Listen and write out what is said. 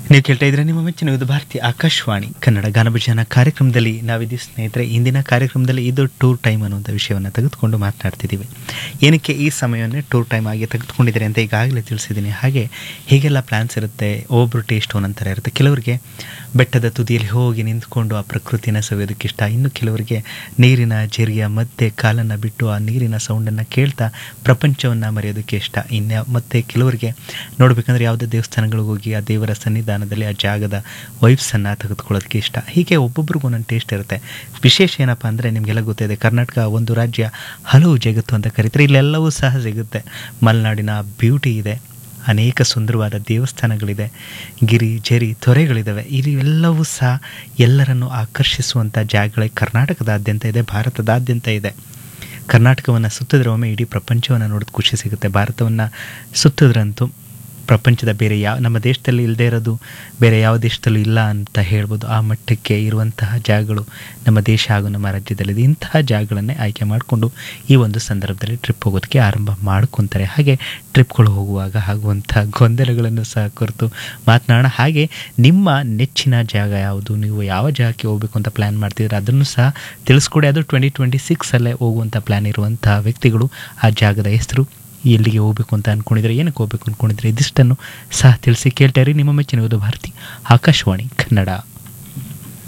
ನೀವು ಕೇಳ್ತಾ ಇದ್ರೆ ನಿಮ್ಮ ಮೆಚ್ಚಿನ ಇದು ಭಾರತೀಯ ಆಕಾಶವಾಣಿ ಕನ್ನಡ ಗಾನಭಜನ ಕಾರ್ಯಕ್ರಮದಲ್ಲಿ ನಾವಿದ್ದೀವಿ ಸ್ನೇಹಿತರೆ ಇಂದಿನ ಕಾರ್ಯಕ್ರಮದಲ್ಲಿ ಇದು ಟೂರ್ ಟೈಮ್ ಅನ್ನುವಂಥ ವಿಷಯವನ್ನು ತೆಗೆದುಕೊಂಡು ಮಾತನಾಡ್ತಿದ್ದೀವಿ ಏನಕ್ಕೆ ಈ ಸಮಯವನ್ನೇ ಟೂರ್ ಟೈಮ್ ಆಗಿ ತೆಗೆದುಕೊಂಡಿದ್ದಾರೆ ಅಂತ ಈಗಾಗಲೇ ತಿಳಿಸಿದ್ದೀನಿ ಹಾಗೆ ಹೀಗೆಲ್ಲ ಪ್ಲ್ಯಾನ್ಸ್ ಇರುತ್ತೆ ಒಬ್ಬರು ಟೇಸ್ಟ್ ಓನ್ ಅಂತಾರೆ ಇರುತ್ತೆ ಕೆಲವರಿಗೆ ಬೆಟ್ಟದ ತುದಿಯಲ್ಲಿ ಹೋಗಿ ನಿಂತ್ಕೊಂಡು ಆ ಪ್ರಕೃತಿನ ಸವಿಯೋದಕ್ಕೆ ಇಷ್ಟ ಇನ್ನು ಕೆಲವರಿಗೆ ನೀರಿನ ಜರಿಯ ಮಧ್ಯೆ ಕಾಲನ್ನು ಬಿಟ್ಟು ಆ ನೀರಿನ ಸೌಂಡನ್ನು ಕೇಳ್ತಾ ಪ್ರಪಂಚವನ್ನು ಮರೆಯೋದಕ್ಕೆ ಇಷ್ಟ ಇನ್ನು ಮತ್ತು ಕೆಲವರಿಗೆ ನೋಡಬೇಕಂದ್ರೆ ಯಾವುದೇ ದೇವಸ್ಥಾನಗಳಿಗೆ ಹೋಗಿ ಆ ದೇವರ ಸನ್ನಿಧಾನದಲ್ಲಿ ಆ ಜಾಗದ ವೈಬ್ಸನ್ನು ತೆಗೆದುಕೊಳ್ಳೋದಕ್ಕೆ ಇಷ್ಟ ಹೀಗೆ ಒಬ್ಬೊಬ್ರಿಗೂ ಒಂದೊಂದು ಟೇಸ್ಟ್ ಇರುತ್ತೆ ವಿಶೇಷ ಏನಪ್ಪ ಅಂದರೆ ನಿಮಗೆಲ್ಲ ಗೊತ್ತಿದೆ ಕರ್ನಾಟಕ ಒಂದು ರಾಜ್ಯ ಹಲವು ಜಗತ್ತು ಅಂತ ಕರೀತಾರೆ ಇಲ್ಲೆಲ್ಲವೂ ಸಹ ಸಿಗುತ್ತೆ ಮಲೆನಾಡಿನ ಬ್ಯೂಟಿ ಇದೆ ಅನೇಕ ಸುಂದರವಾದ ದೇವಸ್ಥಾನಗಳಿದೆ ಗಿರಿ ಜರಿ ತೊರೆಗಳಿದ್ದಾವೆ ಇವೆಲ್ಲವೂ ಸಹ ಎಲ್ಲರನ್ನು ಆಕರ್ಷಿಸುವಂಥ ಜಾಗಗಳೇ ಕರ್ನಾಟಕದಾದ್ಯಂತ ಇದೆ ಭಾರತದಾದ್ಯಂತ ಇದೆ ಕರ್ನಾಟಕವನ್ನು ಸುತ್ತಿದ್ರೆ ಒಮ್ಮೆ ಇಡೀ ಪ್ರಪಂಚವನ್ನು ನೋಡೋದು ಖುಷಿ ಸಿಗುತ್ತೆ ಭಾರತವನ್ನು ಸುತ್ತಿದ್ರಂತೂ ಪ್ರಪಂಚದ ಬೇರೆ ಯಾವ ನಮ್ಮ ದೇಶದಲ್ಲಿ ಇಲ್ಲದೇ ಇರೋದು ಬೇರೆ ಯಾವ ದೇಶದಲ್ಲೂ ಇಲ್ಲ ಅಂತ ಹೇಳ್ಬೋದು ಆ ಮಟ್ಟಕ್ಕೆ ಇರುವಂತಹ ಜಾಗಗಳು ನಮ್ಮ ದೇಶ ಹಾಗೂ ನಮ್ಮ ರಾಜ್ಯದಲ್ಲಿದೆ ಇಂತಹ ಜಾಗಗಳನ್ನೇ ಆಯ್ಕೆ ಮಾಡಿಕೊಂಡು ಈ ಒಂದು ಸಂದರ್ಭದಲ್ಲಿ ಟ್ರಿಪ್ ಹೋಗೋದಕ್ಕೆ ಆರಂಭ ಮಾಡ್ಕೊತಾರೆ ಹಾಗೆ ಟ್ರಿಪ್ಗಳು ಹೋಗುವಾಗ ಆಗುವಂಥ ಗೊಂದಲಗಳನ್ನು ಸಹ ಕುರಿತು ಮಾತನಾಡೋಣ ಹಾಗೆ ನಿಮ್ಮ ನೆಚ್ಚಿನ ಜಾಗ ಯಾವುದು ನೀವು ಯಾವ ಜಾಗಕ್ಕೆ ಹೋಗಬೇಕು ಅಂತ ಪ್ಲ್ಯಾನ್ ಮಾಡ್ತಿದ್ರೆ ಅದನ್ನು ಸಹ ತಿಳಿಸ್ಕೊಡಿ ಅದು ಟ್ವೆಂಟಿ ಟ್ವೆಂಟಿ ಸಿಕ್ಸಲ್ಲೇ ಹೋಗುವಂಥ ಪ್ಲ್ಯಾನ್ ಇರುವಂತಹ ವ್ಯಕ್ತಿಗಳು ಆ ಜಾಗದ ಹೆಸರು ಎಲ್ಲಿಗೆ ಹೋಗಬೇಕು ಅಂತ ಅಂದ್ಕೊಂಡಿದ್ರೆ ಏನಕ್ಕೆ ಹೋಗಬೇಕು ಅಂದ್ಕೊಂಡಿದ್ರೆ ಇದಿಷ್ಟನ್ನು ಸಹ ತಿಳಿಸಿ ಕೇಳ್ತಾ ಇರಿ ನಿಮ್ಮ ಮೆಚ್ಚಿನ ಭಾರತಿ ಆಕಾಶವಾಣಿ ಕನ್ನಡ